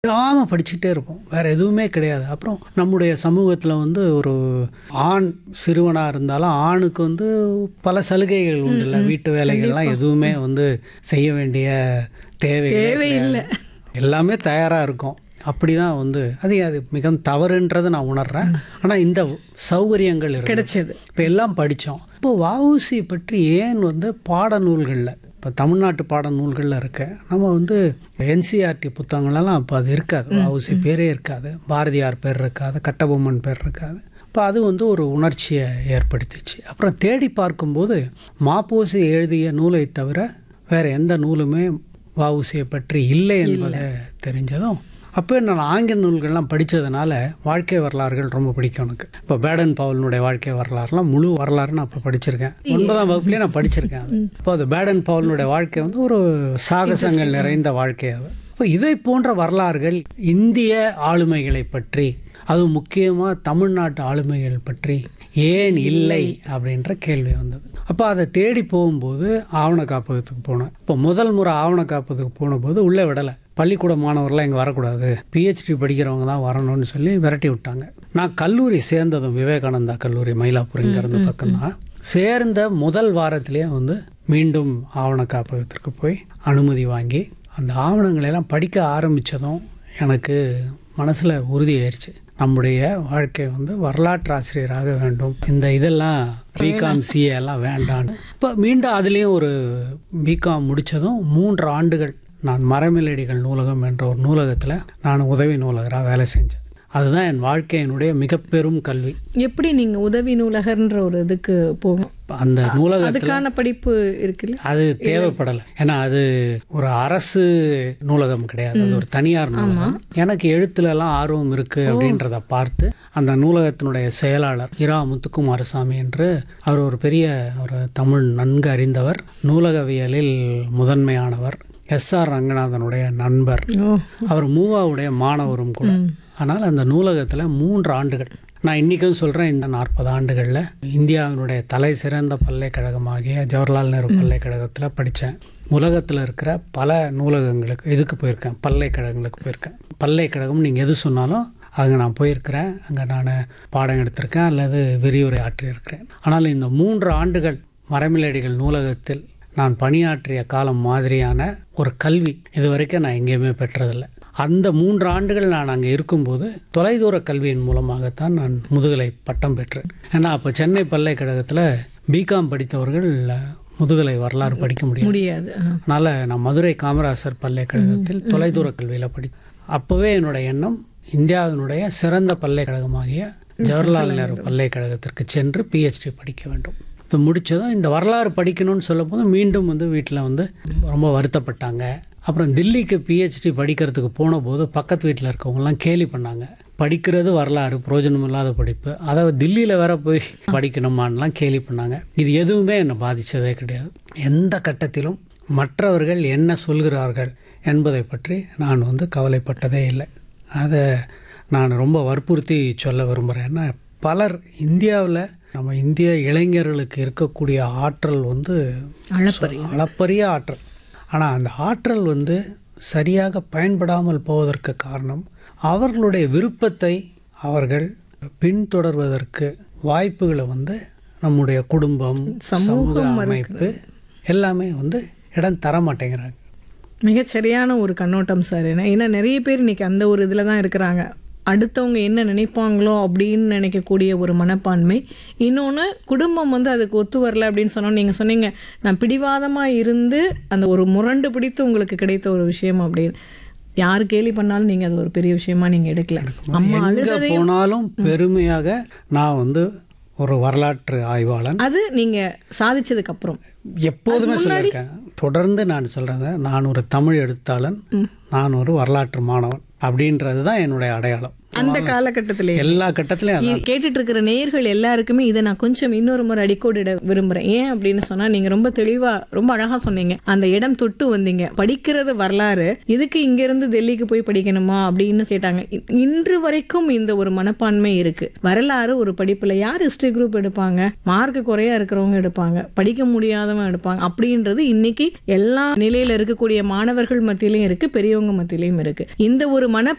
விடாமல் படிச்சுக்கிட்டே இருப்போம் வேறு எதுவுமே கிடையாது அப்புறம் நம்முடைய சமூகத்தில் வந்து ஒரு ஆண் சிறுவனாக இருந்தாலும் ஆணுக்கு வந்து பல சலுகைகள் உண்டு இல்லை வீட்டு வேலைகள்லாம் எதுவுமே வந்து செய்ய வேண்டிய தேவை தேவையில்லை. எல்லாமே தயாராக இருக்கும் அப்படி தான் வந்து அது அது மிகவும் தவறுன்றதை நான் உணர்றேன் ஆனால் இந்த சௌகரியங்கள் இருக்கு கிடைச்சது இப்போ எல்லாம் படித்தோம் இப்போ வஉசி பற்றி ஏன் வந்து பாடநூல்களில் இப்போ தமிழ்நாட்டு பாடநூல்களில் இருக்க நம்ம வந்து என்சிஆர்டி புத்தகங்களெல்லாம் அப்போ அது இருக்காது வஉசி பேரே இருக்காது பாரதியார் பேர் இருக்காது கட்டபொம்மன் பேர் இருக்காது இப்போ அது வந்து ஒரு உணர்ச்சியை ஏற்படுத்திச்சு அப்புறம் தேடி பார்க்கும்போது மாப்போசி எழுதிய நூலை தவிர வேறு எந்த நூலுமே வஉசியை பற்றி இல்லை என்பதை தெரிஞ்சதும் அப்போ நான் ஆங்கில நூல்கள்லாம் படித்ததுனால வாழ்க்கை வரலாறுகள் ரொம்ப பிடிக்கும் எனக்கு இப்போ பேடன் பவுலினுடைய வாழ்க்கை வரலாறுலாம் முழு வரலாறு நான் இப்போ படிச்சிருக்கேன் ஒன்பதாம் வகுப்புலேயே நான் படிச்சிருக்கேன் அது. இப்போ அது பேடன் பவுலினுடைய வாழ்க்கை வந்து ஒரு சாகசங்கள் நிறைந்த வாழ்க்கை அது இப்போ இதை போன்ற வரலாறுகள் இந்திய ஆளுமைகளை பற்றி அதுவும் முக்கியமாக தமிழ்நாட்டு ஆளுமைகள் பற்றி ஏன் இல்லை அப்படின்ற கேள்வி வந்தது அப்போ அதை தேடி போகும்போது ஆவண காப்பகத்துக்கு போனேன் இப்போ முதல் முறை ஆவண காப்பகத்துக்கு போனபோது உள்ளே விடலை பள்ளிக்கூட மாணவர்லாம் இங்கே வரக்கூடாது பிஹெச்டி படிக்கிறவங்க தான் வரணும்னு சொல்லி விரட்டி விட்டாங்க நான் கல்லூரி சேர்ந்ததும் விவேகானந்தா கல்லூரி மயிலாப்பூர் இங்கேருந்து பக்கம்தான் சேர்ந்த முதல் வாரத்திலேயே வந்து மீண்டும் ஆவண காப்பகத்திற்கு போய் அனுமதி வாங்கி அந்த ஆவணங்களை எல்லாம் படிக்க ஆரம்பித்ததும் எனக்கு மனசில் உறுதியாயிருச்சு நம்முடைய வாழ்க்கை வந்து வரலாற்று ஆசிரியராக வேண்டும் இந்த இதெல்லாம் பிகாம் சிஏ எல்லாம் வேண்டான்னு இப்போ மீண்டும் அதுலேயும் ஒரு பிகாம் முடித்ததும் மூன்று ஆண்டுகள் நான் மரமில்லடிகள் நூலகம் என்ற ஒரு நூலகத்தில் நான் உதவி நூலகராக வேலை செஞ்சேன் அதுதான் என் வாழ்க்கையினுடைய மிக பெரும் கல்வி எப்படி நீங்க உதவி நூலகர்ன்ற ஒரு இதுக்கு போகும் அந்த நூலகத்தில் அதுக்கான படிப்பு இருக்குல்ல அது தேவைப்படலை ஏன்னா அது ஒரு அரசு நூலகம் கிடையாது அது ஒரு தனியார் நூலகம் எனக்கு எழுத்துலலாம் ஆர்வம் இருக்கு அப்படின்றத பார்த்து அந்த நூலகத்தினுடைய செயலாளர் இரா முத்துக்குமாரசாமி என்று அவர் ஒரு பெரிய ஒரு தமிழ் நன்கு அறிந்தவர் நூலகவியலில் முதன்மையானவர் எஸ் ஆர் ரங்கநாதனுடைய நண்பர் ஓ அவர் மூவாவுடைய மாணவரும் கூட ஆனால் அந்த நூலகத்தில் மூன்று ஆண்டுகள் நான் இன்றைக்கும் சொல்கிறேன் இந்த நாற்பது ஆண்டுகளில் இந்தியாவினுடைய தலை சிறந்த பல்கலைக்கழகமாகிய ஜவஹர்லால் நேரு பல்கலைக்கழகத்தில் படித்தேன் உலகத்தில் இருக்கிற பல நூலகங்களுக்கு இதுக்கு போயிருக்கேன் பல்கலைக்கழகங்களுக்கு போயிருக்கேன் பல்கலைக்கழகம் நீங்கள் எது சொன்னாலும் அங்கே நான் போயிருக்கிறேன் அங்கே நான் பாடம் எடுத்திருக்கேன் அல்லது விரிவுரை ஆற்றியிருக்கிறேன் ஆனால் இந்த மூன்று ஆண்டுகள் மரமில்லடிகள் நூலகத்தில் நான் பணியாற்றிய காலம் மாதிரியான ஒரு கல்வி இது வரைக்கும் நான் எங்கேயுமே பெற்றதில்லை அந்த மூன்று ஆண்டுகள் நான் அங்கே இருக்கும்போது தொலைதூர கல்வியின் மூலமாகத்தான் நான் முதுகலை பட்டம் பெற்றேன் ஏன்னா அப்போ சென்னை பல்கலைக்கழகத்தில் பிகாம் படித்தவர்கள் முதுகலை வரலாறு படிக்க முடியும் முடியாது ஆ. அதனால் நான் மதுரை காமராசர் பல்கலைக்கழகத்தில் தொலைதூர கல்வியில் படி அப்போவே என்னுடைய எண்ணம் இந்தியாவினுடைய சிறந்த பல்கலைக்கழகமாகிய ஜவஹர்லால் நேரு பல்கலைக்கழகத்திற்கு சென்று பிஹெச்டி படிக்க வேண்டும் இது முடித்ததும் இந்த வரலாறு படிக்கணும்னு சொல்லும்போது மீண்டும் வந்து வீட்டில் வந்து ரொம்ப வருத்தப்பட்டாங்க அப்புறம் தில்லிக்கு பிஹெச்டி படிக்கிறதுக்கு போன போது பக்கத்து வீட்டில் இருக்கவங்கலாம் கேலி பண்ணாங்க படிக்கிறது வரலாறு பிரயோஜனம் இல்லாத படிப்பு அதை தில்லியில் வேற போய் படிக்கணுமான்லாம் கேலி பண்ணாங்க இது எதுவுமே என்னை பாதித்ததே கிடையாது எந்த கட்டத்திலும் மற்றவர்கள் என்ன சொல்கிறார்கள் என்பதை பற்றி நான் வந்து கவலைப்பட்டதே இல்லை அதை நான் ரொம்ப வற்புறுத்தி சொல்ல விரும்புகிறேன் பலர் இந்தியாவில் நம்ம இந்திய இளைஞர்களுக்கு இருக்கக்கூடிய ஆற்றல் வந்து அளப்பரிய அளப்பரிய ஆற்றல் ஆனால் அந்த ஆற்றல் வந்து சரியாக பயன்படாமல் போவதற்கு காரணம் அவர்களுடைய விருப்பத்தை அவர்கள் பின்தொடர்வதற்கு வாய்ப்புகளை வந்து நம்முடைய குடும்பம் சமூக அமைப்பு எல்லாமே வந்து இடம் தர மாட்டேங்கிறாங்க மிகச் சரியான ஒரு கண்ணோட்டம் சார் ஏன்னா ஏன்னா நிறைய பேர் இன்னைக்கு அந்த ஒரு இதில் தான் இருக்கிறாங்க அடுத்தவங்க என்ன நினைப்பாங்களோ அப்படின்னு நினைக்கக்கூடிய ஒரு மனப்பான்மை இன்னொன்று குடும்பம் வந்து அதுக்கு ஒத்து வரல அப்படின்னு சொன்னோம் நீங்கள் சொன்னீங்க நான் பிடிவாதமாக இருந்து அந்த ஒரு முரண்டு பிடித்து உங்களுக்கு கிடைத்த ஒரு விஷயம் அப்படின்னு யார் கேலி பண்ணாலும் நீங்கள் அது ஒரு பெரிய விஷயமா நீங்கள் எடுக்கல அம்மா எங்க அழுததையும் போனாலும் பெருமையாக நான் வந்து ஒரு வரலாற்று ஆய்வாளன் அது நீங்கள் சாதிச்சதுக்கு அப்புறம் எப்போதுமே சொல்லியிருக்கேன் தொடர்ந்து நான் சொல்கிறேன் நான் ஒரு தமிழ் எழுத்தாளன் நான் ஒரு வரலாற்று மாணவன் அப்படின்றது தான் என்னுடைய அடையாளம் அந்த காலகட்டத்திலே எல்லா கட்டத்திலையும் அதான். இ- கேட்டுட்டு இருக்கிற நேயர்கள் எல்லாருக்குமே இதை நான் கொஞ்சம் இன்னொரு முறை அடிக்கோடிட விரும்புறேன் ஏன் அப்படின்னு சொன்னா நீங்க ரொம்ப தெளிவா ரொம்ப அழகா சொன்னீங்க அந்த இடம் தொட்டு வந்தீங்க படிக்கிறது வரலாறு இதுக்கு இங்க இருந்து டெல்லிக்கு போய் படிக்கணுமா அப்படின்னு கேட்டாங்க இ- இன்று வரைக்கும் இந்த ஒரு மனப்பான்மை இருக்கு வரலாறு ஒரு படிப்புல யார் ஹிஸ்டரி குரூப் எடுப்பாங்க மார்க் குறையா இருக்கிறவங்க எடுப்பாங்க படிக்க முடியாதவங்க எடுப்பாங்க அப்படின்றது இன்னைக்கு எல்லா நிலையில இருக்கக்கூடிய மாணவர்கள் மத்தியிலையும் இருக்கு பெரியவங்க மத்தியிலையும் இருக்கு இந்த ஒரு மன